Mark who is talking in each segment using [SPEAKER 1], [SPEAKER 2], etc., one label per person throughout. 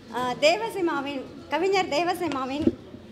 [SPEAKER 1] ஆஹ், தேவசிம்மாவின் கவிஞர் தேவசிம்மாவின்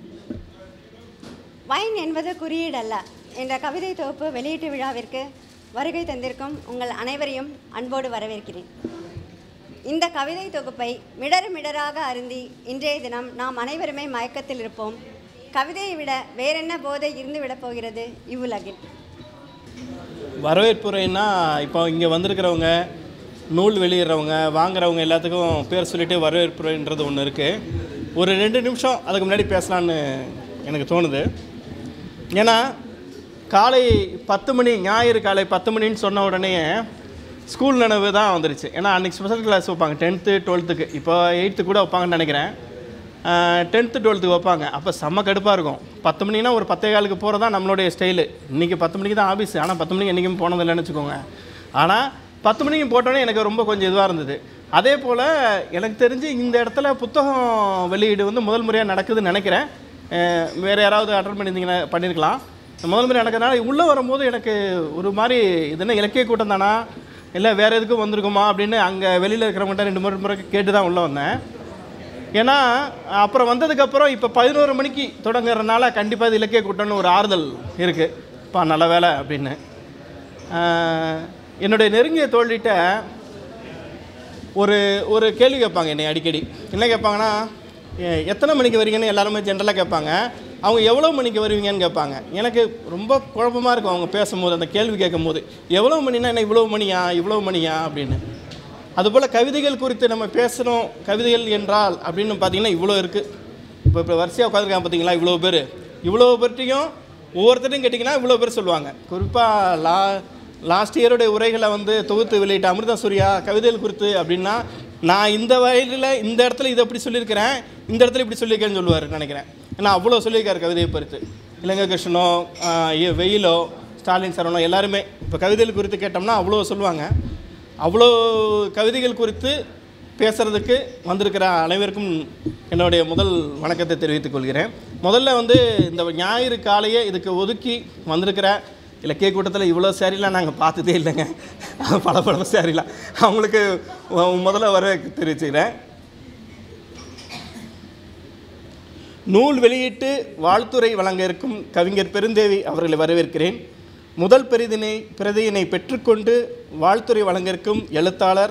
[SPEAKER 1] வைன் என்பது குறியீடல்ல என்ற கவிதை தொகுப்பு வெளியீட்டு விழாவிற்கு வருகை தந்திருக்கும் உங்கள் அனைவரையும் அன்போடு வரவேற்கிறேன் இந்த கவிதை தொகுப்பை மிடர் மிடராக அருந்தி இன்றைய தினம் நாம் அனைவருமே மயக்கத்தில் இருப்போம் கவிதையை விட வேறென்ன போதை இருந்து விடப் போகிறது இவ்வுலகில்
[SPEAKER 2] வரவேற்புரைன்னா இப்போ இங்கே வந்திருக்கிறவங்க நூல் வெளியிடுறவங்க வாங்குறவங்க எல்லாத்துக்கும் பேர் சொல்லிட்டு வரவேற்புரைன்றது ஒன்று இருக்குது ஒரு ரெண்டு நிமிஷம் அதுக்கு முன்னாடி பேசலான்னு எனக்கு தோணுது ஏன்னா காலை பத்து மணி ஞாயிறு காலை பத்து மணின்னு சொன்ன உடனே ஸ்கூல் நினைவு தான் வந்துருச்சு ஏன்னா அன்றைக்கி ஸ்பெஷல் கிளாஸ் வைப்பாங்க டென்த்து டுவெல்த்துக்கு இப்போ எயித்து கூட வைப்பாங்கன்னு நினைக்கிறேன் டென்த்து டுவெல்த்துக்கு வைப்பாங்க அப்போ செம்ம கடுப்பாக இருக்கும் பத்து மணினா ஒரு பத்தே காலுக்கு போகிறது தான் நம்மளுடைய ஸ்டைலு இன்றைக்கி பத்து மணிக்கு தான் ஆஃபீஸ் ஆனால் பத்து மணிக்கு என்றைக்கும் போனதில்லைன்னு வச்சுக்கோங்க ஆனால் பத்து மணிக்கு போட்டோன்னே எனக்கு ரொம்ப கொஞ்சம் இதுவாக இருந்தது அதே போல் எனக்கு தெரிஞ்சு இந்த இடத்துல புத்தகம் வெளியீடு வந்து முதல் முறையாக நடக்குதுன்னு நினைக்கிறேன் அஹ் வேறு யாராவது அட்டன் பண்ணியிருந்தீங்கன்னா பண்ணியிருக்கலாம் முதல் முறை நடக்கிறதுனால உள்ளே வரும்போது எனக்கு ஒரு மாதிரி இது என்ன இலக்கிய கூட்டம் தானா இல்லை வேறு எதுக்கும் வந்திருக்குமா அப்படின்னு அங்கே வெளியில் இருக்கிறவங்கள்ட்ட ரெண்டு முறை முறை கேட்டு தான் உள்ளே வந்தேன் ஏன்னா அப்புறம் வந்ததுக்கப்புறம் இப்போ பதினோரு மணிக்கு தொடங்குறதுனால கண்டிப்பாக இது இலக்கிய கூட்டம்னு ஒரு ஆறுதல் இருக்குது பா நல்ல வேலை அப்படின்னு ஆஹ், என்னுடைய நெருங்கிய தோழிட்ட ஒரு ஒரு கேள்வி கேட்பாங்க என்னை அடிக்கடி என்ன கேட்பாங்கன்னா எ- எத்தனை மணிக்கு வரீங்கன்னு எல்லாருமே ஜென்ரலாக கேட்பாங்க அவங்க எவ்வளோ மணிக்கு வருவீங்கன்னு கேட்பாங்க எனக்கு ரொம்ப குழப்பமாக இருக்கும் அவங்க பேசும்போது அந்த கேள்வி கேட்கும்போது எவ்வளோ மணினா என்ன இவ்வளோ மணியா இவ்வளோ மணியா அப்படின்னு அதுபோல் கவிதைகள் குறித்து நம்ம பேசுகிறோம் கவிதைகள் என்றால் அப்படின்னு பார்த்தீங்கன்னா இவ்வளோ இருக்குது இப்போ இப்போ வரிசையாக உட்காந்துருக்காங்க பார்த்தீங்களா இவ்வளோ பேர் இவ்வளோ பேர்ட்டையும் ஒவ்வொருத்தரையும் கேட்டிங்கன்னா இவ்வளோ பேர் சொல்லுவாங்க குறிப்பாக லா லாஸ்ட் இயருடைய உரைகளை வந்து தொகுத்து வெளியிட்ட அமிர்த சூர்யா கவிதைகள் குறித்து அப்படின்னா நான் இந்த வயதில் இந்த இடத்துல இதை அப்படி சொல்லியிருக்கிறேன் இந்த இடத்துல இப்படி சொல்லியிருக்கேன்னு சொல்லுவார் நினைக்கிறேன் ஏன்னா அவ்வளோ சொல்லியிருக்காரு கவிதையை குறித்து இலங்கை கிருஷ்ணனோ ஆஹ் இ- வெயிலோ ஸ்டாலின் சரவணோ எல்லாருமே இப்போ கவிதைகள் குறித்து கேட்டோம்னா அவ்வளோ சொல்லுவாங்க அவ்வளோ கவிதைகள் குறித்து பேசுகிறதுக்கு வந்திருக்கிற அனைவருக்கும் என்னுடைய முதல் வணக்கத்தை தெரிவித்துக் கொள்கிறேன் முதல்ல வந்து இந்த ஞாயிறு காலையே இதுக்கு ஒதுக்கி வந்திருக்கிற இலக்கிய கூட்டத்தில் இவ்வளோ சேரீலாம் நாங்கள் பார்த்ததே இல்லைங்க பல பல சேரீலாம் அவங்களுக்கு உ- முதல்ல வர தெரிவிச்சுக்கிறேன் நூல் வெளியிட்டு வாழ்த்துரை வழங்க இருக்கும் கவிஞர் பெருந்தேவி அவர்களை வரவேற்கிறேன் முதல் பெரிதினை பிரதியினை பெற்றுக்கொண்டு வாழ்த்துரை வழங்க இருக்கும் எழுத்தாளர்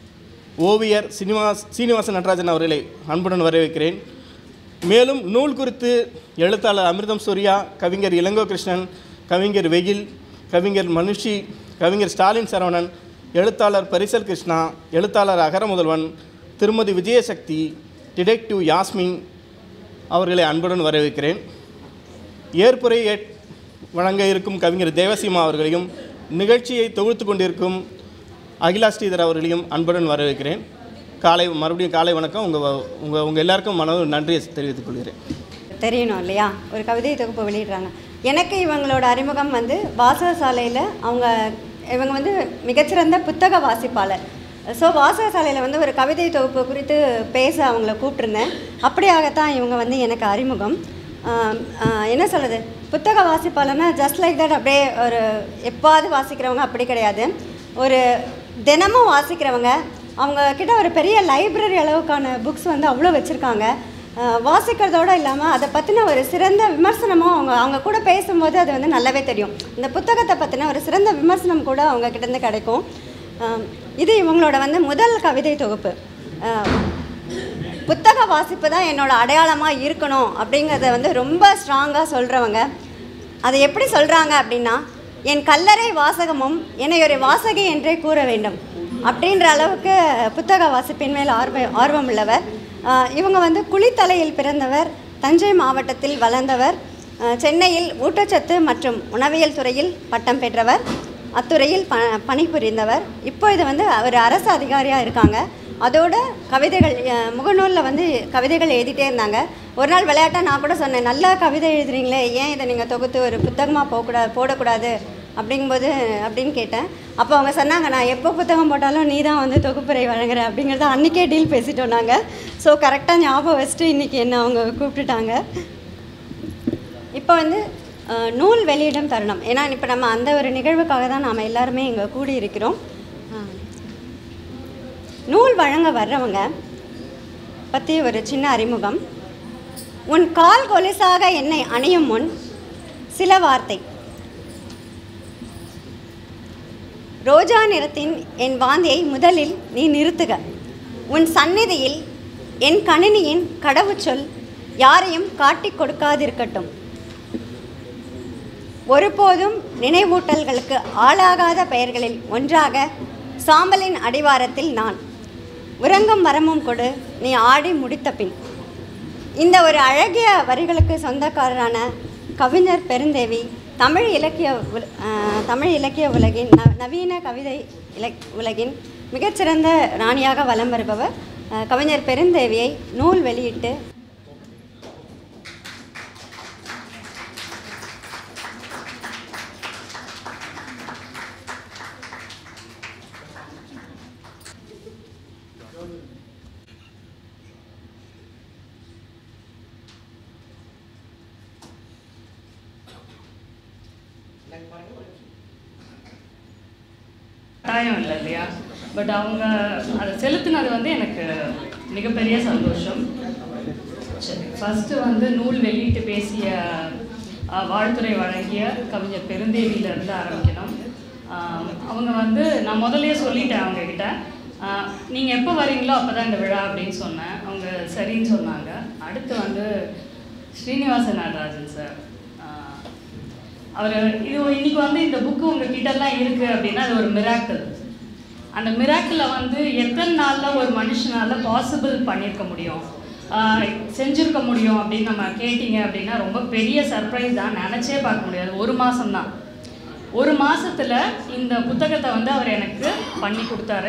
[SPEAKER 2] ஓவியர் சீனிவாஸ் சீனிவாச நடராஜன் அவர்களை அன்புடன் வரவேற்கிறேன் மேலும் நூல் குறித்து எழுத்தாளர் அமிர்தம் சூர்யா கவிஞர் இளங்கோ கிருஷ்ணன் கவிஞர் வெயில் கவிஞர் மனுஷி கவிஞர் ஸ்டாலின் சரவணன் எழுத்தாளர் பரிசல் கிருஷ்ணா எழுத்தாளர் அகர முதல்வன் திருமதி விஜயசக்தி டிடெக்டிவ் யாஸ்மின் அவர்களை அன்புடன் வரவேற்கிறேன் ஏற்புரை ஏற்- வழங்க இருக்கும் கவிஞர் தேவசீமா அவர்களையும் நிகழ்ச்சியை தொகுத்து கொண்டிருக்கும் அகிலா ஸ்ரீதர் அவர்களையும் அன்புடன் வரவேற்கிறேன் காலை மறுபடியும் காலை வணக்கம் உங்கள் உங்கள் உங்கள் எல்லாருக்கும் மன நன்றியை தெரிவித்துக் கொள்கிறேன்
[SPEAKER 1] தெரியணும் இல்லையா ஒரு கவிதை தொகுப்பு வெளியிடுறாங்க எனக்கு இவங்களோட அறிமுகம் வந்து வாசகசாலையில் அவங்க இவங்க வந்து மிகச்சிறந்த புத்தக வாசிப்பாளர் ஸோ வாசகசாலையில் வந்து ஒரு கவிதை தொகுப்பு குறித்து பேச அவங்கள கூப்பிட்டுருந்தேன் அப்படியாகத்தான் இவங்க வந்து எனக்கு அறிமுகம் ஆம், ஆ, என்ன சொல்கிறது புத்தக வாசிப்பாளர்னா ஜஸ்ட் லைக் தட் அப்படியே ஒரு எப்பாவது வாசிக்கிறவங்க அப்படி கிடையாது ஒரு தினமும் வாசிக்கிறவங்க அவங்க கிட்ட ஒரு பெரிய லைப்ரரி அளவுக்கான புக்ஸ் வந்து அவ்வளோ வச்சுருக்காங்க அஹ் வாசிக்கிறதோட இல்லாமல் அதை பற்றின ஒரு சிறந்த விமர்சனமும் அவங்க அவங்க கூட பேசும்போது அது வந்து நல்லாவே தெரியும் இந்த புத்தகத்தை பற்றின ஒரு சிறந்த விமர்சனம் கூட அவங்க கிட்டேருந்து கிடைக்கும் அஹ் இது இவங்களோட வந்து முதல் கவிதை தொகுப்பு அஹ் புத்தக வாசிப்பு தான் என்னோட அடையாளமாக இருக்கணும் அப்படிங்கிறத வந்து ரொம்ப ஸ்ட்ராங்காக சொல்கிறவங்க அதை எப்படி சொல்கிறாங்க அப்படின்னா என் கல்லறை வாசகமும் என்னை ஒரு வாசகி என்றே கூற வேண்டும் அப்படின்ற அளவுக்கு புத்தக வாசிப்பின் மேல் ஆர்வ ஆர்வம் உள்ளவர் ஆஹ் இவங்க வந்து குளித்தலையில் பிறந்தவர் தஞ்சை மாவட்டத்தில் வளர்ந்தவர் ஆஹ் சென்னையில் ஊட்டச்சத்து மற்றும் உணவியல் துறையில் பட்டம் பெற்றவர் அத்துறையில் ப பணிபுரிந்தவர் இப்பொழுது வந்து அவர் அரசு அதிகாரியாக இருக்காங்க அதோட கவிதைகள் அஹ், முகநூலில் வந்து கவிதைகள் எழுதிட்டே இருந்தாங்க ஒரு நாள் விளையாட்டாக நான் கூட சொன்னேன் நல்லா கவிதை எழுதுறீங்களே ஏன் இதை நீங்கள் தொகுத்து ஒரு புத்தகமாக போகக்கூடாது போடக்கூடாது அப்படிங்கும்போது அப்படின்னு கேட்டேன் அப்போ அவங்க சொன்னாங்க நான் எப்போ புத்தகம் போட்டாலும் நீ தான் வந்து தொகுப்புரை வழங்குற அப்படிங்கிறத அன்றைக்கே டீல் பேசிட்டோம் நாங்கள் ஸோ கரெக்டாக ஞாபகம் வச்சுட்டு இன்றைக்கி என்ன அவங்க கூப்பிட்டுட்டாங்க இப்போ வந்து அஹ், நூல் வெளியிடும் தருணம் ஏன்னா இப்போ நம்ம அந்த ஒரு நிகழ்வுக்காக தான் நாம் எல்லாருமே இங்கே கூடியிருக்கிறோம் அஹ், நூல் வழங்க வர்றவங்க பற்றி ஒரு சின்ன அறிமுகம் உன் கால் கொலுசாக என்னை அணியும் முன் சில வார்த்தை ரோஜா நிறத்தின் என் வாந்தியை முதலில் நீ நிறுத்துக உன் சந்நிதியில் என் கணினியின் கடவுச்சொல் யாரையும் காட்டிக் கொடுக்காதிருக்கட்டும் ஒருபோதும் நினைவூட்டல்களுக்கு ஆளாகாத பெயர்களில் ஒன்றாக சாம்பலின் அடிவாரத்தில் நான் உறங்கும் மரமும் கொடு நீ ஆடி முடித்த பின் இந்த ஒரு அழகிய வரிகளுக்கு சொந்தக்காரரான கவிஞர் பெருந்தேவி தமிழ் இலக்கிய உல- அஹ், தமிழ் இலக்கிய உலகின் ந நவீன கவிதை இலக் உலகின் மிகச்சிறந்த ராணியாக வலம் வருபவர் அஹ், கவிஞர் பெருந்தேவியை நூல் வெளியிட்டு
[SPEAKER 3] கட்டாயம் இல்லை இல்லையா பட் அவங்க அதை செலுத்தினது வந்து எனக்கு மிகப்பெரிய சந்தோஷம் சரி ஃபஸ்ட்டு வந்து நூல் வெளியிட்டு பேசிய அஹ், வாழ்த்துரை வழங்கிய கவிஞர் பெருந்தேவியிலேருந்து ஆரம்பிக்கணும் ஆஹ், அவங்க வந்து நான் முதல்லயே சொல்லிட்டேன் அவங்கக்கிட்ட நீங்கள் எப்போ வரீங்களோ அப்போ தான் இந்த விழா அப்படின்னு சொன்னேன் அவங்க சரின்னு சொன்னாங்க அடுத்து வந்து ஸ்ரீனிவாச நடராஜன் சார் ஆஹ், அவர் இது இன்னைக்கு வந்து இந்த புக்கு உங்கள் கிட்டலாம் இருக்குது அப்படின்னா அது ஒரு மிராக்கிள் அந்த மிராக்கிளை வந்து எத்தனை நாளில் ஒரு மனுஷனால் பாசிபிள் பண்ணியிருக்க முடியும் ஆஹ் செஞ்சிருக்க முடியும் அப்படின்னு நம்ம கேட்டிங்க அப்படின்னா ரொம்ப பெரிய சர்ப்ரைஸ் தான் நினச்சே பார்க்க முடியாது ஒரு மாதம்தான் ஒரு மாசத்துல இந்த புத்தகத்தை வந்து அவர் எனக்கு பண்ணி கொடுத்தாரு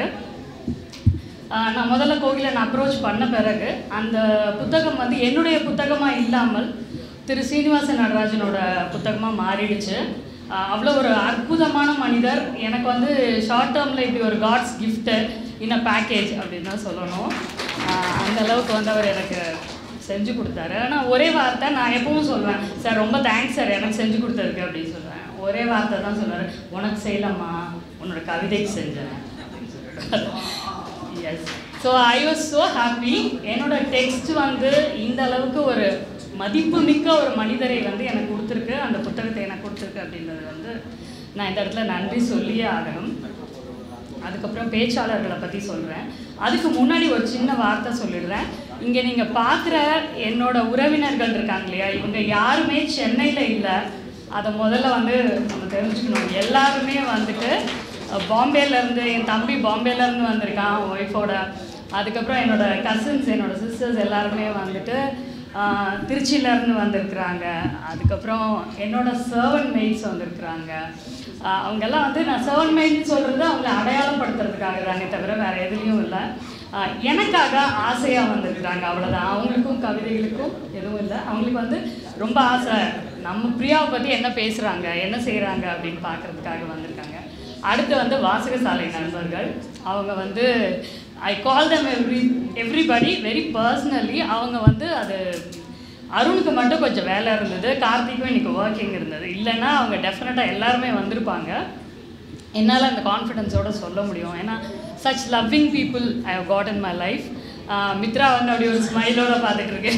[SPEAKER 3] ஆஹ் நான் முதல்ல கோகிலன் அப்ரோச் பண்ண பிறகு அந்த புத்தகம் வந்து என்னுடைய புத்தகமாக இல்லாமல் திரு சீனிவாச நடராஜனோட புத்தகமாக மாறிடுச்சு ஆஹ் அவ்வளோ ஒரு அற்புதமான மனிதர் எனக்கு வந்து ஷார்ட் டேர்மில் இப்படி ஒரு God's gift in a package அப்படின்னு தான் சொல்லணும் ஆஹ் அந்த அளவுக்கு வந்து அவர் எனக்கு செஞ்சு கொடுத்தாரு ஆனால் ஒரே வார்த்தை நான் எப்பவும் சொல்லுவேன் சார் ரொம்ப தேங்க்ஸ் சார் எனக்கு செஞ்சு கொடுத்ததுக்கு அப்படின்னு சொல்லுவேன் ஒரே வார்த்தை தான் சொல்லுவார் உனக்கு செய்யலாமா உன்னோட கவிதைக்கு செஞ்சேன் அப்படின்னு சொல்லிட்டு yes so I was so happy என்னோட டெக்ஸ்ட் வந்து இந்த அளவுக்கு ஒரு மதிப்புமிக்க ஒரு மனிதரை வந்து எனக்கு கொடுத்துருக்கு அந்த புத்தகத்தை எனக்கு கொடுத்துருக்கு அப்படின்றது வந்து நான் இந்த இடத்துல நன்றி சொல்லியே ஆகணும் அதுக்கப்புறம் பேச்சாளர்களை பற்றி சொல்கிறேன் அதுக்கு முன்னாடி ஒரு சின்ன வார்த்தை சொல்லிடுறேன் இங்கே நீங்கள் பார்க்குற என்னோட உறவினர்கள் இருக்காங்க இல்லையா இவங்க யாருமே சென்னையில் இல்லை அதை முதல்ல வந்து நம்ம தெரிஞ்சுக்கணும் எல்லாருமே வந்துட்டு அஹ், பாம்பேலேருந்து என் தம்பி பாம்பேலேருந்து வந்திருக்கான் ஒய்ஃபோட அதுக்கப்புறம் என்னோட கசின்ஸ் என்னோட சிஸ்டர்ஸ் எல்லாருமே வந்துட்டு ஆஹ், திருச்சியிலேருந்து வந்திருக்கிறாங்க அதுக்கப்புறம் என்னோட சர்வன் மெய்ட்ஸ் வந்திருக்கிறாங்க ஆஹ், அவங்கெல்லாம் வந்து நான் சர்வன் மெய்ட்ஸ் சொல்கிறது அவங்கள அடையாளப்படுத்துறதுக்காக தானே தவிர வேறு எதுலேயும் இல்லை ஆஹ், எனக்காக ஆசையாக வந்திருக்கிறாங்க அவ்வளோதான் அவங்களுக்கும் கவிதைகளுக்கும் எதுவும் இல்லை அவங்களுக்கு வந்து ரொம்ப ஆசை நம்ம பிரியாவை பற்றி என்ன பேசுகிறாங்க என்ன செய்கிறாங்க அப்படின்னு பார்க்குறதுக்காக வந்திருக்காங்க அடுத்து வந்து வாசகசாலை நண்பர்கள் அவங்க வந்து I call them every everybody very personally அவங்க வந்து அது அருணுக்கு மட்டும் கொஞ்சம் வேலை இருந்தது கார்த்திக்கும் இன்னைக்கு ஒர்க்கிங் இருந்தது இல்லைன்னா அவங்க டெஃபினட்டாக எல்லாருமே வந்திருப்பாங்க என்னால் அந்த கான்ஃபிடென்ஸோட சொல்ல முடியும் ஏன்னா such loving people I have got in my life Mitra வந்து அப்படி ஒரு ஸ்மைலோட பார்த்துட்டு இருக்கேன்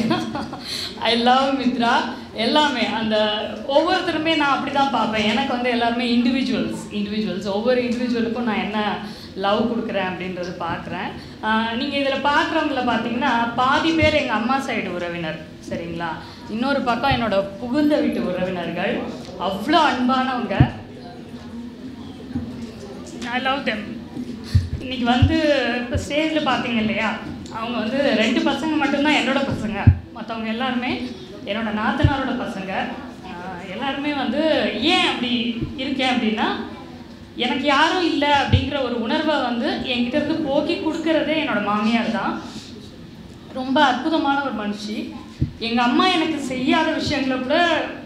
[SPEAKER 3] ஐ லவ் மித்ரா எல்லாமே அந்த ஒவ்வொருத்தருமே நான் அப்படி தான் பார்ப்பேன் எனக்கு வந்து எல்லாருமே இண்டிவிஜுவல்ஸ் இண்டிவிஜுவல்ஸ் ஒவ்வொரு இண்டிவிஜுவலுக்கும் நான் என்ன லவ் கொடுக்குறேன் அப்படின்றது பார்க்குறேன் நீங்கள் இதில் பார்க்குறவங்கள பார்த்தீங்கன்னா பாதி பேர் எங்கள் அம்மா சைடு உறவினர் சரிங்களா இன்னொரு பக்கம் என்னோட புகுந்த வீட்டு உறவினர்கள் அவ்வளோ அன்பானவங்க ஐ லவ் தெம் இன்னைக்கு வந்து இப்போ ஸ்டேஜில் பார்த்தீங்க இல்லையா அவங்க வந்து ரெண்டு பசங்க மட்டும்தான் என்னோட பசங்க மற்றவங்க எல்லாருமே என்னோட நாத்தனாரோட பசங்க ஆஹ் எல்லாருமே வந்து ஏன் அப்படி இருக்கேன் அப்படின்னா எனக்கு யாரும் இல்லை அப்படிங்கிற ஒரு உணர்வை வந்து என்கிட்ட இருந்து போக்கி கொடுக்கறதே என்னோட மாமியார் தான் ரொம்ப அற்புதமான ஒரு மனுஷி எங்கள் அம்மா எனக்கு செய்யாத விஷயங்களை கூட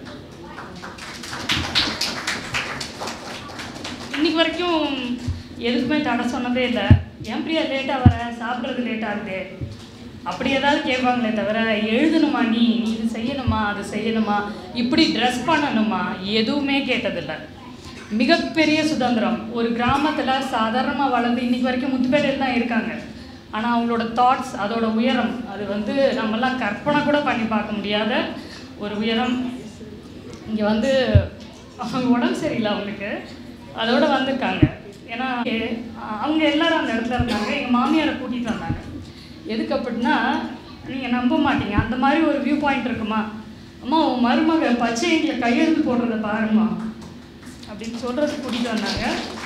[SPEAKER 3] இன்னைக்கு வரைக்கும் எதுக்குமே தடை சொன்னதே இல்லை ஏன் பிரியா லேட்டாக வர சாப்பிட்றது லேட் ஆகுது அப்படி ஏதாவது கேட்பாங்களே தவிர எழுதணுமா நீ நீ இது செய்யணுமா அது செய்யணுமா இப்படி ட்ரெஸ் பண்ணணுமா எதுவுமே கேட்டதில்லை மிகப்பெரிய சுதந்திரம் ஒரு கிராமத்தில் சாதாரணமாக வளர்ந்து இன்னைக்கு வரைக்கும் முத்துப்பேட்டையில் தான் இருக்காங்க ஆனால் அவங்களோட தாட்ஸ் அதோட உயரம் அது வந்து நம்மலாம் கற்பனை கூட பண்ணி பார்க்க முடியாத ஒரு உயரம் இங்கே வந்து அவங்க உடம்பு சரியில்லை அவங்களுக்கு அதோட வந்திருக்காங்க ஏன்னா எ- அவங்க எல்லாரும் அந்த இடத்துல இருந்தாங்க எங்கள் மாமியாரை கூட்டிகிட்டு வந்தாங்க எதுக்கு அப்படின்னா நீங்கள் நம்ப மாட்டீங்க அந்த மாதிரி ஒரு வியூ பாயிண்ட் இருக்குமா அம்மா உன் மருமக பச்சை இங்கில் கையெழுத்து போடுறத பாருமா அப்படின்னு சொல்கிறது கூட்டிகிட்டு வந்தாங்க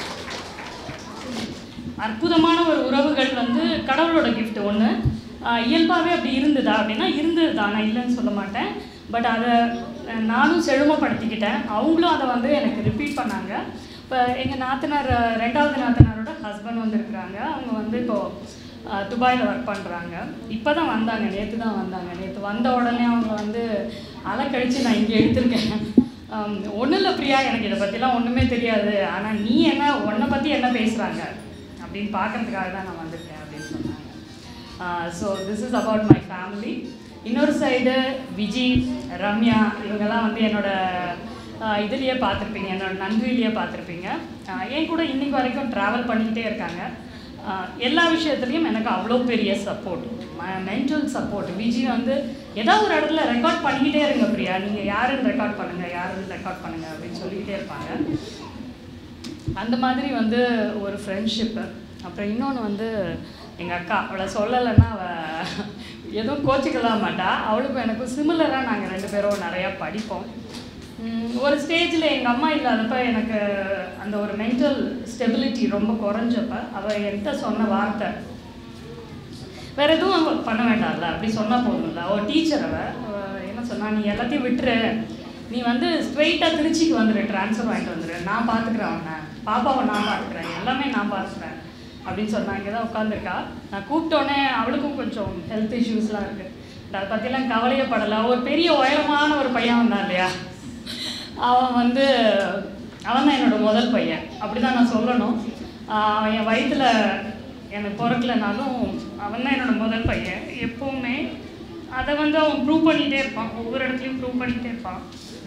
[SPEAKER 3] அற்புதமான ஒரு உறவுகள் வந்து கடவுளோட gift ஒன்று இயல்பாகவே அப்படி இருந்ததா அப்படின்னா இருந்தது தான் நான் இல்லைன்னு சொல்ல மாட்டேன் பட் அதை அஹ், நானும் செழுமைப்படுத்திக்கிட்டேன் அவங்களும் அதை வந்து எனக்கு ரிப்பீட் பண்ணாங்க இப்போ எங்கள் நாத்தனார் அஹ், ரெண்டாவது நாத்தனாரோட ஹஸ்பண்ட் வந்திருக்கிறாங்க அவங்க வந்து இப்போது துபாயில் ஒர்க் பண்ணுறாங்க இப்போ தான் வந்தாங்க நேற்று தான் வந்தாங்க நேற்று வந்த உடனே அவங்க வந்து அலக்கழித்து நான் இங்கே எடுத்திருக்கேன் ஒன்றும் இல்லை பிரியா எனக்கு இதை பற்றிலாம் ஒன்றுமே தெரியாது ஆனால் நீ என்ன உன்னை பற்றி என்ன பேசுகிறாங்க அப்படின்னு பார்க்கறதுக்காக தான் நான் வந்திருக்கேன் அப்படின்னு சொன்னாங்க so this is about my family இன்னொரு சைடு விஜி ரம்யா இவங்கெல்லாம் வந்து என்னோட ஆஹ் இதுலயே பார்த்துருப்பீங்க என்னோட நன்றியிலேயே பார்த்துருப்பீங்க ஆஹ் என் கூட இன்னைக்கு வரைக்கும் ட்ராவல் பண்ணிக்கிட்டே இருக்காங்க ஆஹ் எல்லா விஷயத்துலையும் எனக்கு அவ்வளோ பெரிய சப்போர்ட் மென்டல் சப்போர்ட் விஜி வந்து ஏதாவது ஒரு இடத்துல ரெக்கார்ட் பண்ணிக்கிட்டே இருங்க பிரியா நீங்கள் யாருன்னு ரெக்கார்ட் பண்ணுங்கள் யாருன்னு ரெக்கார்ட் பண்ணுங்கள் அப்படின்னு சொல்லிக்கிட்டே இருப்பாங்க அந்த மாதிரி வந்து ஒரு ஃப்ரெண்ட்ஷிப்பு அப்புறம் இன்னொன்று வந்து எங்கள் அக்கா அவளை சொல்லலைன்னா அவள் எதுவும் கோச்சிக்கலாம் மாட்டா அவளுக்கும் எனக்கும் சிமிலராக நாங்கள் ரெண்டு பேரும் நிறையா படிப்போம் உம், ஒரு ஸ்டேஜில் எங்கள் அம்மா இல்லாதப்ப எனக்கு அந்த ஒரு மென்டல் ஸ்டெபிலிட்டி ரொம்ப குறைஞ்சப்ப அவள் என்கிட்ட சொன்ன வார்த்தை வேற எதுவும் அவ பண்ண வேண்டாம்ல அப்படி சொன்னா போதும்ல அவ டீச்சர் அவ அவ என்ன சொன்னா நீ எல்லாத்தையும் விட்டுரு நீ வந்து ஸ்ட்ரெயிட்டாக திருச்சிக்கு வந்துடு ட்ரான்ஸ்ஃபர் வாங்கிட்டு வந்துடு நான் பார்த்துக்கிறேன் அவனை பாப்பாவை நான் பார்த்துக்கிறேன் எல்லாமே நான் பார்த்துக்கிறேன் அப்படின்னு சொன்னா இங்கே தான் உட்காந்துருக்கா நான் கூப்பிட்டோன்னே அவளுக்கும் கொஞ்சம் ஹெல்த் இஷ்யூஸ்லாம் இருக்குது அதை பற்றிலாம் கவலையே படலை ஒரு பெரிய உயரமான ஒரு பையன் வந்தான் இல்லையா அவன் வந்து அவன் தான் என்னோட முதல் பையன் அப்படி தான் நான் சொல்லணும் ஆஹ் அவன் என் வயித்துல எனக்கு பிறக்கலனாலும் அவன் தான் என்னோட முதல் பையன் எப்போவுமே அதை வந்து அவன் ப்ரூவ் பண்ணிகிட்டே இருப்பான் ஒவ்வொரு இடத்துலையும் ப்ரூவ் பண்ணிகிட்டே இருப்பான்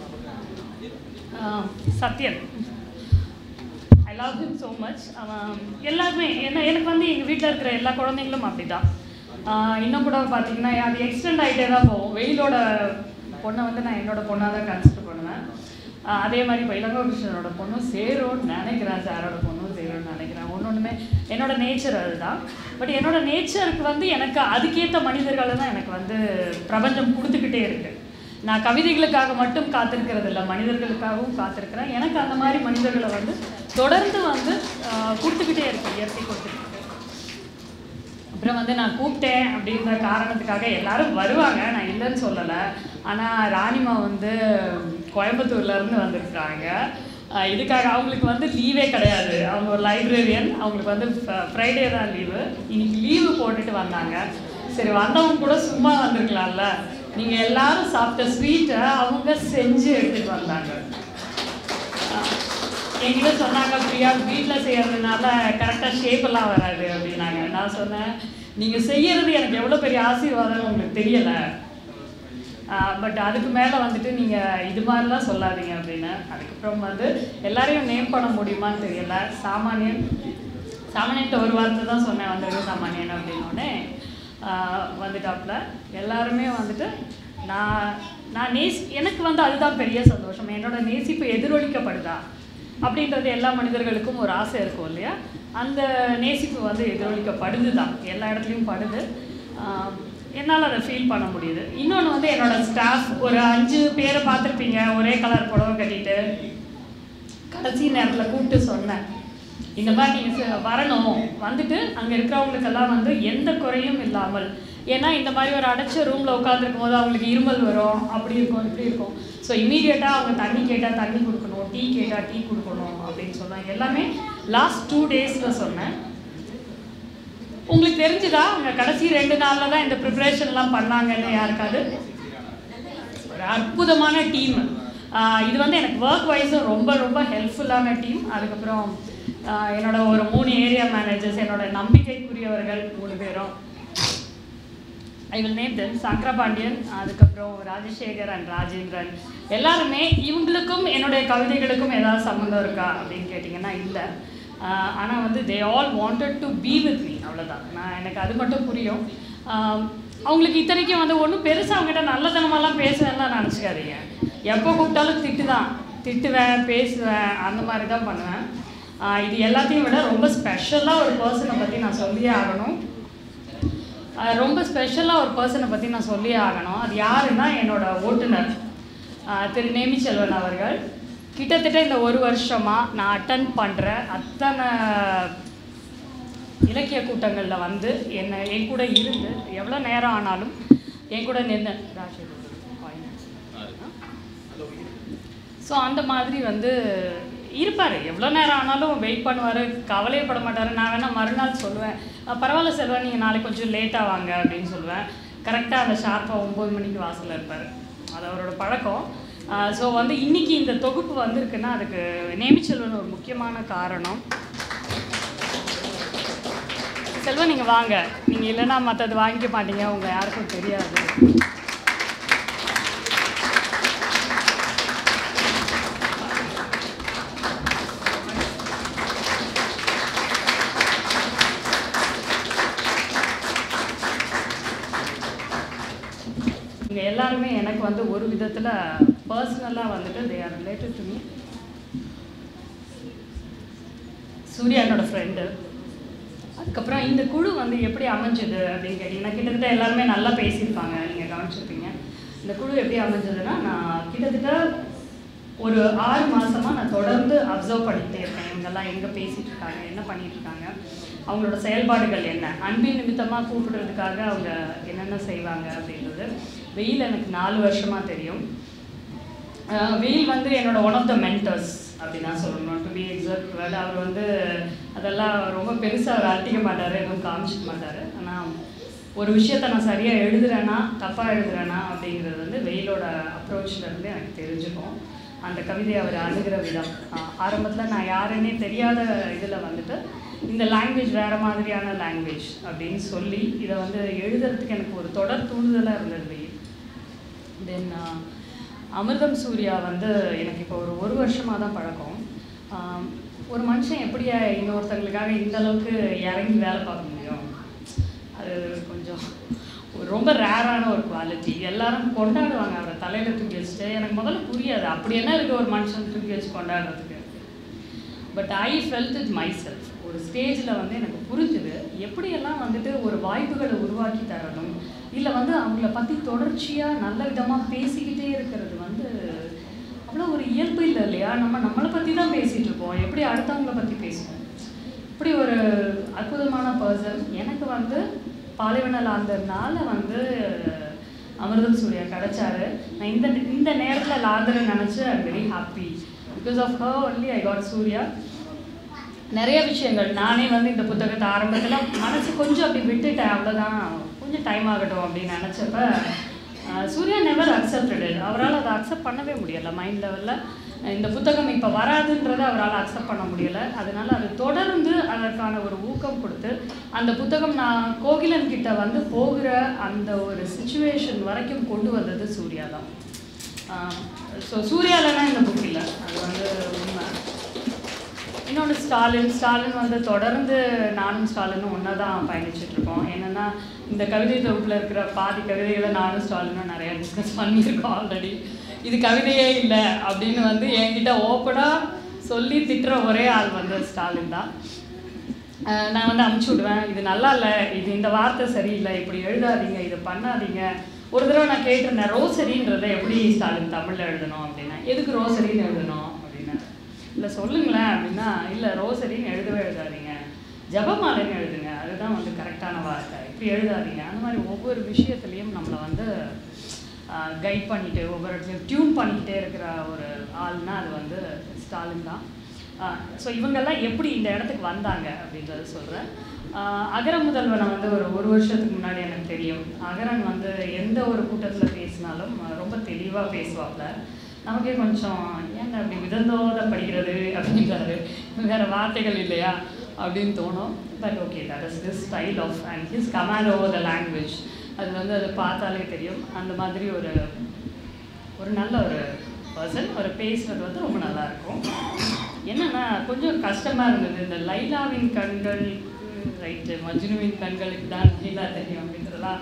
[SPEAKER 3] ஆஹ் Sathyan I love him so much அவன் எல்லாருமே என்ன எனக்கு வந்து எங்கள் வீட்டில் இருக்கிற எல்லா குழந்தைங்களும் அப்படிதான் ஆஹ் இன்னும் கூட பார்த்தீங்கன்னா அது எக்ஸ்டெண்ட் ஆகிட்டே தான் போகும் வெயிலோட பொண்ணை வந்து நான் என்னோட பொண்ணாக தான் கன்சிடர் பண்ணுவேன் ஆஹ் அதே மாதிரி இப்போ இளங்கோகிருஷ்ணனோட பொண்ணும் சேரும்னு நினைக்கிறேன் சாரோட பொண்ணும் சேரும்னு நினைக்கிறேன் ஒன்று ஒன்றுமே என்னோட நேச்சர் அதுதான் பட் என்னோட நேச்சருக்கு வந்து எனக்கு அதுக்கேற்ற மனிதர்களை தான் எனக்கு வந்து பிரபஞ்சம் கொடுத்துக்கிட்டே இருக்கு நான் கவிதைகளுக்காக மட்டும் காத்திருக்கிறது இல்லை மனிதர்களுக்காகவும் காத்திருக்கிறேன் எனக்கு அந்த மாதிரி மனிதர்களை வந்து தொடர்ந்து வந்து ஆஹ் கொடுத்துக்கிட்டே இருக்கு இயற்கை கொடுத்துக்கிட்டு இருக்கு. அப்புறம் வந்து நான் கூப்பிட்டேன் அப்படின்ற காரணத்துக்காக எல்லாரும் வருவாங்க நான் இல்லைன்னு சொல்லலை ஆனால் ராணிமா வந்து கோயம்புத்தூர்ல இருந்து வந்திருக்காங்க ஆஹ் இதுக்காக அவங்களுக்கு வந்து லீவே கிடையாது அவங்க ஒரு லைப்ரரியன் அவங்களுக்கு வந்து ஃப்ரைடே தான் லீவு இன்னைக்கு லீவு போட்டுட்டு வந்தாங்க சரி வந்தவங்க கூட சும்மா வந்திருக்கலாம்ல நீங்கள் எல்லாரும் சாப்பிட்ட ஸ்வீட்டை அவங்க செஞ்சு எடுத்துட்டு வந்தாங்க ஆஹ் என்கிட்ட சொன்னாங்க பிரியா வீட்டில் செய்யறதுனால கரெக்டாக ஷேப் எல்லாம் வராது அப்படின்னாங்க நான் சொன்னேன் நீங்கள் செய்யறது எனக்கு எவ்வளோ பெரிய ஆசீர்வாதம் உங்களுக்கு தெரியலை பட் அதுக்கு மேலே வந்துட்டு நீங்கள் இது மாதிரிலாம் சொல்லாதீங்க அப்படின்னு அதுக்கப்புறம் வந்து எல்லாரையும் நேம் பண்ண முடியுமான்னு தெரியல சாமானியன் சாமானியன்ட்ட ஒரு வார்த்தை தான் சொன்னேன் வந்துருங்க சாமானியன் அப்படின்னோடனே வந்துட்டாப்புல எல்லாருமே வந்துட்டு நான் நான் நேசி எனக்கு வந்து அதுதான் பெரிய சந்தோஷம் என்னோட நேசிப்பு எதிரொலிக்கப்படுதா அப்படின்றது எல்லா மனிதர்களுக்கும் ஒரு ஆசை இருக்கும் இல்லையா அந்த நேசிப்பு வந்து எதிரொலிக்கப்படுது தான் எல்லா இடத்துலையும் படுது ஆஹ் என்னால் அதை ஃபீல் பண்ண முடியுது இன்னொன்று வந்து என்னோட ஸ்டாஃப் ஒரு அஞ்சு பேரை பார்த்துருப்பீங்க ஒரே கலர் புடவை கட்டிட்டு கடைசி நேரத்தில் கூப்பிட்டு சொன்னேன் இந்த மாதிரி நீங்கள் வரணும் வந்துட்டு அங்கே இருக்கிறவங்களுக்கெல்லாம் வந்து எந்த குறையும் இல்லாமல் ஏன்னா இந்த மாதிரி ஒரு அடைச்ச ரூமில் உட்காந்துருக்கும் போது அவங்களுக்கு இருமல் வரும் அப்படி இருக்கும் இப்படி இருக்கும் ஸோ இமீடியட்டாக அவங்க தண்ணி கேட்டால் தண்ணி கொடுக்கணும் டீ கேட்டால் டீ கொடுக்கணும் அப்படின்னு சொன்னாங்க எல்லாமே லாஸ்ட் டூ டேஸில் சொன்னேன் உங்களுக்கு தெரிஞ்சுதா அவங்க கடைசி ரெண்டு நாளில் தான் இந்த ப்ரிப்ரேஷன்லாம் பண்ணாங்கன்னு யாருக்காவது ஒரு அற்புதமான டீம் இது வந்து எனக்கு ஒர்க் வைஸும் ரொம்ப ரொம்ப ஹெல்ப்ஃபுல்லான டீம் அதுக்கப்புறம் ஆஹ் என்னோட ஒரு மூணு ஏரியா மேனேஜர்ஸ் என்னோட நம்பிக்கைக்குரியவர்கள் மூணு பேரும் I will name then Sankara Pandian அதுக்கப்புறம் ராஜசேகர் அண்ட் ராஜேந்திரன் எல்லாருமே இவங்களுக்கும் என்னுடைய கவிதைகளுக்கும் ஏதாவது சம்மந்தம் இருக்கா அப்படின்னு கேட்டிங்கன்னா இல்லை ஆனால் வந்து they all wanted to be with me அவ்வளோதான் நான் எனக்கு அது மட்டும் புரியும் ஆஹ் அவங்களுக்கு இத்தனைக்கும் வந்து ஒன்றும் பெருசாக அவங்ககிட்ட நல்லத்தனமாலாம் பேசுவேன்லாம் நினச்சிக்காதீங்க எப்போ கூப்பிட்டாலும் திட்டு தான் திட்டுவேன் பேசுவேன் அந்த மாதிரி தான் பண்ணுவேன் ஆஹ் இது எல்லாத்தையும் விட ரொம்ப ஸ்பெஷலாக ஒரு பர்சனை பற்றி நான் சொல்லியே ஆகணும் ஆஹ் ரொம்ப ஸ்பெஷலாக ஒரு பர்சனை பற்றி நான் சொல்லியே ஆகணும் அது யாருன்னா என்னோட ஓட்டுநர் ஆஹ் திரு நேமிச்செல்வன் அவர்கள் கிட்டத்தட்ட இந்த ஒரு வருஷமாக நான் அட்டன் பண்ணுற அத்தனை இலக்கிய கூட்டங்களில் வந்து என்னை என் கூட இருந்து எவ்வளோ நேரம் ஆனாலும் என் கூட நின்று ஸோ அந்த மாதிரி வந்து இருப்பார் எவ்வளோ நேரம் ஆனாலும் வெயிட் பண்ணுவார் கவலையப்பட மாட்டார் நான் வேணால் மறுநாள் சொல்லுவேன் "அஹ் பரவாயில்ல செல்வா நீங்கள் நாளைக்கு கொஞ்சம் லேட்டாக வாங்க அப்படின்னு சொல்லுவேன் கரெக்டாக அந்த ஷார்ப்பாக ஒம்பது மணிக்கு வாசலில் இருப்பார் அது அவரோட பழக்கம் ஸோ வந்து இன்னைக்கு இந்த தொகுப்பு வந்திருக்குன்னா அதுக்கு நேமிச்செல்வன் ஒரு முக்கியமான காரணம் செல்வம் நீங்கள் வாங்க நீங்கள் இல்லைன்னா மற்றது வாங்கிக்க மாட்டீங்க உங்கள் யாருக்கும் தெரியாது இங்கே எல்லாருமே எனக்கு வந்து ஒரு விதத்தில் பர்சனலாக வந்துட்டு they are related to me Surya என்னோட ஃப்ரெண்டு அதுக்கப்புறம் இந்த குழு வந்து எப்படி அமைஞ்சது அப்படின்னு கேட்டிங்கன்னா கிட்டத்தட்ட எல்லாருமே நல்லா பேசியிருப்பாங்க நீங்கள் கவனிச்சிருப்பீங்க இந்த குழு எப்படி அமைஞ்சதுன்னா நான் கிட்டத்தட்ட ஒரு ஆறு மாசமா நான் தொடர்ந்து அப்சர்வ் பண்ணிக்கிட்டே இருக்கேன் இவங்கெல்லாம் எங்கே பேசிட்டு இருக்காங்க என்ன பண்ணிட்டு இருக்காங்க அவங்களோட செயல்பாடுகள் என்ன அன்பின் நிமித்தமாக கூப்பிடுறதுக்காக அவங்க என்னென்ன செய்வாங்க அப்படின்றது வெயில் எனக்கு நாலு வருஷமா தெரியும் ஆஹ் வெயில் வந்து என்னோட ஒன் ஆஃப் த மென்டர்ஸ் அப்படி தான் சொல்லணும் டு பி எக்ஸாக்ட் வேர்டு அவர் வந்து அதெல்லாம் ரொம்ப பெருசாக அவர் அட்டிக்க மாட்டார் எதுவும் காமிச்சிக்க மாட்டார் ஆனால் ஒரு விஷயத்த நான் சரியாக எழுதுறேன்னா தப்பாக எழுதுறேனா அப்படிங்கிறது வந்து வெயிலோட approachல இருந்து எனக்கு தெரிஞ்சுக்கும் அந்த கவிதையை அவர் அணுகிற விதம் ஆரம்பத்தில் நான் யாருன்னே தெரியாத இதில் வந்துட்டு இந்த லாங்குவேஜ் வேறு மாதிரியான லாங்குவேஜ் அப்படின்னு சொல்லி இதை வந்து எழுதுறதுக்கு எனக்கு ஒரு தொடர் தூண்டுதலாக இருந்தது வெயில் தென் அமிர்தம் சூர்யா வந்து எனக்கு இப்போ ஒரு ஒரு வருஷமாக தான் பழக்கம் ஆம், ஒரு மனுஷன் எப்படி இன்னொருத்தங்களுக்காக இந்த அளவுக்கு இறங்கி வேலை பார்க்க முடியும் அது கொஞ்சம் ஒரு ரொம்ப ரேரான ஒரு குவாலிட்டி எல்லாரும் கொண்டாடுவாங்க அவரை தலையில் தூக்கி வச்சுட்டு எனக்கு முதல்ல புரியாது அப்படி என்ன இருக்குது ஒரு மனுஷன் தூக்கி வச்சு கொண்டாடுறதுக்கு but I felt it myself ஒரு ஸ்டேஜில் வந்து எனக்கு புரிஞ்சுது எப்படியெல்லாம் வந்துட்டு ஒரு வாய்ப்புகளை உருவாக்கி தரணும் இல்லை வந்து அவங்கள பற்றி தொடர்ச்சியாக நல்ல விதமாக பேசிக்கிட்டே இருக்கிறது வந்து அவ்வளோ ஒரு இயல்பு இல்லை இல்லையா நம்ம நம்மளை பற்றி தான் பேசிகிட்டு இருப்போம் எப்படி அடுத்தவங்கள பற்றி பேசுவோம் இப்படி ஒரு அற்புதமான பர்சன் எனக்கு வந்து பாலைவனல் ஆந்தர்னால வந்து அமிர்தம் சூர்யா கிடைச்சாரு நான் இந்த இந்த நேரத்தில் லாந்தரை நினச்சி I very happy because of her only I got Surya நிறைய விஷயங்கள் நானே வந்து இந்த புத்தகத்தை ஆரம்பத்தில் மனசு கொஞ்சம் அப்படி விட்டுட்டேன் அவ்வளோதான் கொஞ்சம் டைம் ஆகட்டும் அப்படின்னு நினச்சப்ப அஹ், சூர்யா நெவர் அக்செப்டட் அவரால் அதை அக்செப்ட் பண்ணவே முடியலை மைண்ட் லெவலில் இந்த புத்தகம் இப்போ வராதுன்றதை அவரால் அக்செப்ட் பண்ண முடியலை அதனால அது தொடர்ந்து அதற்கான ஒரு ஊக்கம் கொடுத்து அந்த புத்தகம் நான் கோகிலன் கிட்ட வந்து போகிற அந்த ஒரு சுச்சுவேஷன் வரைக்கும் கொண்டு வந்தது சூர்யா தான் ஸோ சூர்யாலனா இந்த புக் இல்லை அது வந்து உண்மை இன்னொன்று ஸ்டாலின் ஸ்டாலின் வந்து தொடர்ந்து நானும் ஸ்டாலினும் ஒன்றா தான் பயணிச்சுட்டு இருக்கோம் என்னென்னா இந்த கவிதை தொகுப்பில் இருக்கிற பாதி கவிதைகளை நானும் ஸ்டாலினும் நிறையா டிஸ்கஸ் பண்ணியிருக்கோம் ஆல்ரெடி இது கவிதையே இல்லை அப்படின்னு வந்து என்கிட்ட ஓப்பனாக சொல்லி திட்டுற ஒரே ஆள் வந்து ஸ்டாலின் தான் அஹ் நான் வந்து அமுச்சு விடுவேன் இது நல்லா இல்லை இது இந்த வார்த்தை சரியில்லை இப்படி எழுதாதீங்க இதை பண்ணாதீங்க ஒரு தடவை நான் கேட்டிருந்தேன் ரோசரின்றதை எப்படி ஸ்டாலின் தமிழில் எழுதணும் அப்படின்னா எதுக்கு ரோசரின்னு எழுதணும் அப்படின்னா இல்லை சொல்லுங்களேன் அப்படின்னா இல்லை ரோசரின்னு எழுதவே எழுதாதீங்க ஜபமாலைன்னு எழுதுங்க அதுதான் வந்து கரெக்டான வார்த்தை இப்படி எழுதாதீங்க அந்த மாதிரி ஒவ்வொரு விஷயத்துலையும் நம்மளை வந்து கைட் பண்ணிட்டு ஒவ்வொரு இடத்துலையும் டியூன் பண்ணிக்கிட்டே இருக்கிற ஒரு ஆள்னா அது வந்து ஸ்டாலின் தான் ஸோ இவங்கெல்லாம் எப்படி இந்த இடத்துக்கு வந்தாங்க அப்படின்றத சொல்கிறேன் அகர முதல்வனை வந்து ஒரு ஒரு வருஷத்துக்கு முன்னாடி எனக்கு தெரியும் அகரன் வந்து எந்த ஒரு கூட்டத்தில் பேசினாலும் அஹ், ரொம்ப தெளிவாக பேசுவாப்ல நமக்கே கொஞ்சம் ஏங்க அப்படி விதந்தோத படிக்கிறது அப்படின்றாரு வேறு வார்த்தைகள் இல்லையா அப்படின்னு தோணும் but okay that is this style of and his command over the language அது வந்து அதை பார்த்தாலே தெரியும் அந்த மாதிரி ஒரு ஒரு நல்ல ஒரு பர்சன் ஒரு பேசுறது வந்து ரொம்ப நல்லா இருக்கும் என்னன்னா கொஞ்சம் கஷ்டமாக இருந்தது இந்த லைலாவின் கண்கள் ரைட்டு மஜ்னுவின் கண்களுக்கு தான் லைலா தெரியும் அப்படின்றதெல்லாம்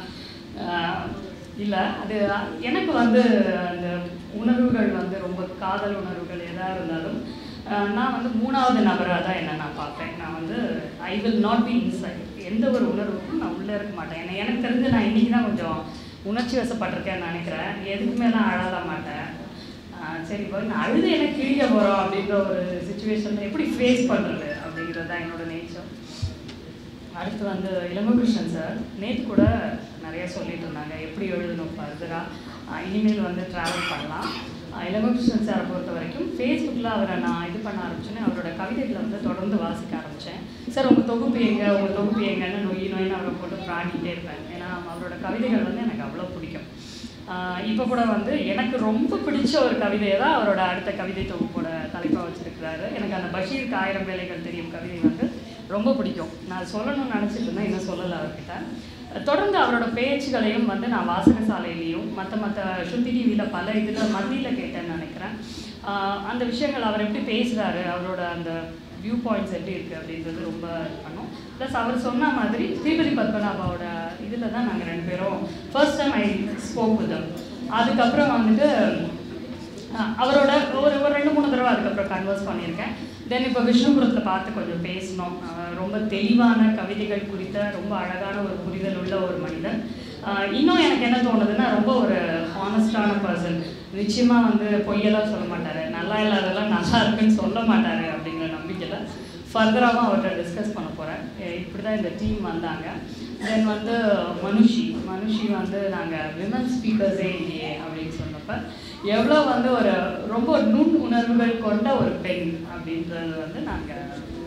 [SPEAKER 3] இல்லை அது எனக்கு வந்து அந்த உணர்வுகள் வந்து ரொம்ப காதல் உணர்வுகள் எதாக இருந்தாலும் ஆஹ் நான் வந்து மூணாவது நபராக தான் என்ன நான் பார்ப்பேன் நான் வந்து I will not be inside எந்த ஒரு உணர்வுக்கும் நான் உள்ளே இருக்க மாட்டேன் ஏன்னா எனக்கு தெரிஞ்சு நான் இன்றைக்கி தான் கொஞ்சம் உணர்ச்சி வசப்பட்டிருக்கேன்னு நினைக்கிறேன் எதுக்குமே நான் அழாத மாட்டேன் ஆஹ் சரி இப்போ நான் அழுது எனக்கு கிழிக்க போகிறோம் அப்படின்ற ஒரு சுச்சுவேஷனில் எப்படி ஃபேஸ் பண்ணுறது அப்படிங்கிறது தான் என்னோட நேச்சர் அடுத்து வந்து இளமகிருஷ்ணன் சார் நேற்று கூட நிறைய சொல்லிட்டு இருந்தாங்க எப்படி எழுதணும் ஃபர்தராக இனிமேல் வந்து ட்ராவல் பண்ணலாம் ஆஹ் இளமகிருஷ்ணன் சாரை பொறுத்த வரைக்கும் ஃபேஸ்புக்கில் அவரை நான் இது பண்ண ஆரம்பிச்சோன்னே அவரோட கவிதைகளை வந்து தொடர்ந்து வாசிக்க ஆரம்பித்தேன் சார் உங்கள் தொகுப்பு எங்க உங்கள் தொகுப்பு எங்கன்னு நொய் நொயின்னு அவரை போட்டு பிராண்டிகிட்டே இருப்பேன் ஏன்னா அவரோட கவிதைகள் வந்து எனக்கு அவ்வளோ பிடிக்கும் இப்போ கூட வந்து எனக்கு ரொம்ப பிடிச்ச ஒரு கவிதையை தான் அவரோட அடுத்த கவிதை தொகுப்போட தலைப்பாக வச்சிருக்கிறாரு எனக்கு அந்த பஷீருக்கு ஆயிரம் வேலைகள் தெரியும் கவிதை வந்து ரொம்ப பிடிக்கும் நான் சொல்லணும்னு நினச்சிட்டு இருந்தேன் இன்னும் சொல்லலை அவர்கிட்ட தொடர்ந்து அவரோட பேச்சுகளையும் வந்து நான் வாசகசாலையிலையும் மற்ற மற்ற ஸ்ருதி டிவியில் பல இதில் மத்தியில் கேட்டேன்னு நினைக்கிறேன் ஆஹ் அந்த விஷயங்கள் அவர் எப்படி பேசுகிறாரு அவரோட அந்த வியூ பாயிண்ட்ஸ் எப்படி இருக்குது அப்படின்றது ரொம்ப இது பண்ணோம் ப்ளஸ் அவர் சொன்ன மாதிரி ஸ்ரீபதி பத்மநாபாவோட இதில் தான் நாங்கள் ரெண்டு பேரும் first time I spoke with அதுக்கப்புறம் வந்துட்டு அஹ், அவரோட ஒரு ஒரு ரெண்டு மூணு தடவை அதுக்கப்புறம் கன்வர்ஸ் பண்ணியிருக்கேன் தென் இப்போ விஷ்ணுபுரத்தில் பார்த்து கொஞ்சம் பேசினோம் அஹ், ரொம்ப தெளிவான கவிதைகள் குறித்த ரொம்ப அழகான ஒரு புரிதல் உள்ள ஒரு மனிதன் அஹ், இன்னும் எனக்கு என்ன தோணுதுன்னா ரொம்ப ஒரு ஹானஸ்டான பர்சன் நிச்சயமாக வந்து பொய்யெல்லாம் சொல்ல மாட்டார் நல்லா இல்லாதெல்லாம் நல்லா இருக்குன்னு சொல்ல மாட்டார் அப்படிங்கிற நம்பிக்கையில் ஃபர்தராகவும் அவர்கிட்ட டிஸ்கஸ் பண்ண போகிறேன் இப்படி தான் இந்த டீம் வந்தாங்க தென் வந்து மனுஷி மனுஷி வந்து நாங்கள் விமன் ஸ்பீக்கர்ஸே இல்லையே அப்படின்னு சொன்னப்ப எவ்வளோ வந்து ஒரு ரொம்ப நுண் உணர்வுகள் கொண்ட ஒரு பெண் அப்படின்றது வந்து நாங்கள்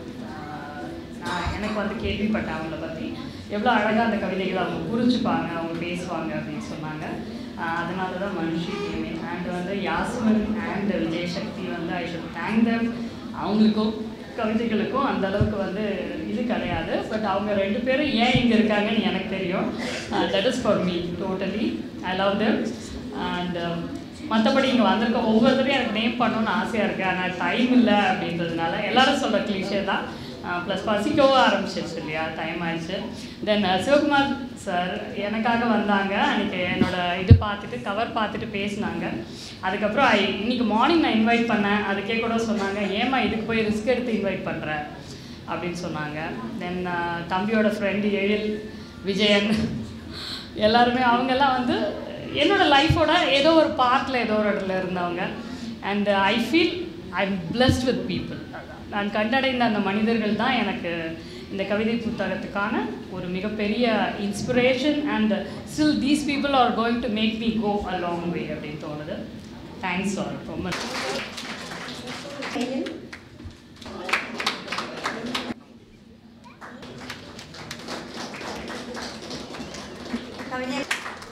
[SPEAKER 3] நான் எனக்கு வந்து கேள்விப்பட்டேன் அவங்கள பற்றி எவ்வளோ அழகாக அந்த கவிதைகளை அவங்க புரிஞ்சுப்பாங்க அவங்க பேசுவாங்க அப்படின்னு சொன்னாங்க ஆஹ் அதனால தான் மனுஷி டீமே அண்ட் வந்து யாஸ்மின் அண்ட் விஜய் சக்தி வந்து ஐ ஷுட் தேங்க் தம் அவங்களுக்கும் கவிதைகளுக்கும் அந்த அளவுக்கு வந்து இது கிடையாது பட் அவங்க ரெண்டு பேரும் ஏன் இங்கே இருக்காங்கன்னு எனக்கு தெரியும் that is for me totally I love them and மற்றபடி இங்கே வந்திருக்க ஒவ்வொருத்தரையும் எனக்கு நேம் பண்ணணும்னு ஆசையாக இருக்குது ஆனால் டைம் இல்லை அப்படின்றதுனால எல்லாரும் சொல்கிற கிளிஷே தான் ப்ளஸ் பசிக்கவும் ஆரம்பிச்சிருச்சு இல்லையா டைம் ஆயிடுச்சு தென் சிவகுமார் சார் எனக்காக வந்தாங்க அன்றைக்கி என்னோட இது பார்த்துட்டு கவர் பார்த்துட்டு பேசினாங்க அதுக்கப்புறம் ஐ இன்னைக்கு மார்னிங் நான் இன்வைட் பண்ணேன் அதுக்கே கூட சொன்னாங்க ஏமா இதுக்கு போய் ரிஸ்க் எடுத்து இன்வைட் பண்ணுற அப்படின்னு சொன்னாங்க தென் தம்பியோட ஃப்ரெண்டு எழில் விஜயன் எல்லாருமே அவங்கெல்லாம் வந்து என்னோட லைஃபோட ஏதோ ஒரு பார்ட்டில் ஏதோ ஒரு இடத்துல இருந்தவங்க and I feel I am blessed with people நான் கண்டடைந்த அந்த மனிதர்கள் தான் எனக்கு இந்த கவிதை புத்தகத்துக்கான ஒரு மிகப்பெரிய inspiration and still these people are going to make me go a long way அப்படின்னு தோணுது தேங்க்ஸ் ஆல் ரொம்ப
[SPEAKER 1] கவிஞர்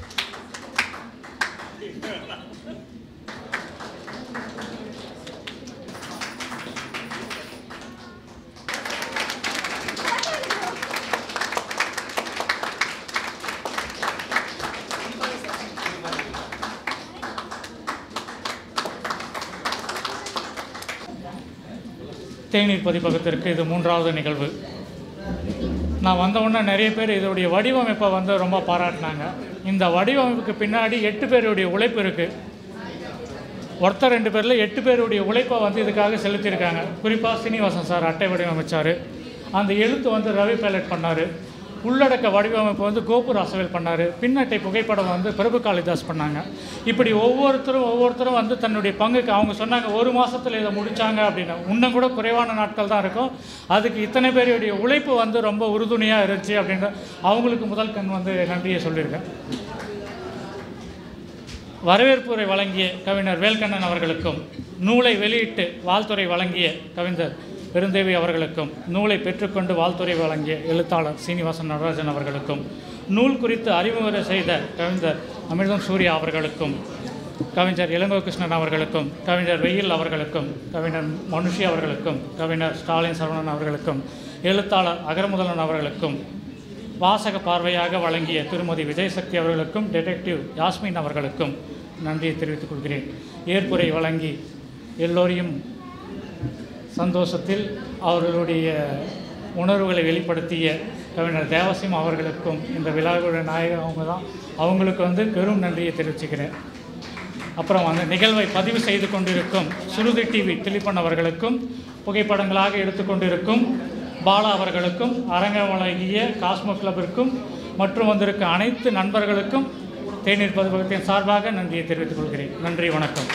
[SPEAKER 4] தேநீர் பதிப்பகத்திற்கு இது மூன்றாவது நிகழ்வு நான் வந்த உடனே நிறைய பேர் இதோடைய வடிவமைப்பை வந்து ரொம்ப பாராட்டினாங்க இந்த வடிவமைப்புக்கு பின்னாடி எட்டு பேருடைய உழைப்பு இருக்குது ஒருத்தர் ரெண்டு பேரில் எட்டு பேருடைய உழைப்பை வந்து இதுக்காக செலுத்தியிருக்காங்க குறிப்பாக சீனிவாசன் சார் அட்டை வடிவமைச்சார் அந்த எழுத்து வந்து ரவி பைலட் பண்ணார் உள்ளடக்க வடிவமைப்பு வந்து கோபுர் அசவேல் பண்ணார் பின்னட்டை புகைப்படம் வந்து பிரபு காளிதாஸ் பண்ணாங்க இப்படி ஒவ்வொருத்தரும் ஒவ்வொருத்தரும் வந்து தன்னுடைய பங்குக்கு அவங்க சொன்னாங்க ஒரு மாதத்தில் இதை முடித்தாங்க அப்படின்னு இன்னும் கூட குறைவான நாட்கள் தான் இருக்கும் அதுக்கு இத்தனை பேருடைய உழைப்பு வந்து ரொம்ப உறுதுணையாக இருந்துச்சு அப்படின்ற அவங்களுக்கு முதல் கண் வந்து நன்றியை சொல்லியிருக்கேன் வரவேற்புரை வழங்கிய கவிஞர் வேல்கண்ணன் அவர்களுக்கும் நூலை வெளியிட்டு வாழ்த்துறை வழங்கிய கவிஞர் பெருந்தேவி அவர்களுக்கும் நூலை பெற்றுக்கொண்டு வாழ்த்துறை வழங்கிய எழுத்தாளர் சீனிவாசன் நடராஜன் அவர்களுக்கும் நூல் குறித்து அறிமுகம் செய்த கவிஞர் அமிர்தம் சூர்யா அவர்களுக்கும் கவிஞர் இளங்கோ கிருஷ்ணன் அவர்களுக்கும் கவிஞர் வெயில் அவர்களுக்கும் கவிஞர் மனுஷி அவர்களுக்கும் கவிஞர் ஸ்டாலின் சரவணன் அவர்களுக்கும் எழுத்தாளர் அகரமுதலன் அவர்களுக்கும் வாசக பார்வையாக வழங்கிய திருமதி விஜயசக்தி அவர்களுக்கும் டெடெக்டிவ் யாஸ்மின் அவர்களுக்கும் நன்றியை தெரிவித்துக் கொள்கிறேன் ஏற்புரை வழங்கி எல்லோரையும் சந்தோஷத்தில் அவர்களுடைய உணர்வுகளை வெளிப்படுத்திய கவிஞர் தேவசிம் அவர்களுக்கும் இந்த விழாவுடைய நாயகம் அவங்க தான் அவங்களுக்கு வந்து பெரும் நன்றியை தெரிவிச்சுக்கிறேன் அப்புறம் அந்த நிகழ்வை பதிவு செய்து கொண்டிருக்கும் சுருதி டிவி திலிப்பன் அவர்களுக்கும் புகைப்படங்களாக எடுத்துக்கொண்டிருக்கும் பாலா அவர்களுக்கும் அரங்க வழங்கிய காஸ்மோ கிளப்பிற்கும் மற்றும் வந்திருக்க அனைத்து நண்பர்களுக்கும் தேநீர் பதிப்பகத்தின் சார்பாக நன்றியை தெரிவித்துக் கொள்கிறேன் நன்றி வணக்கம்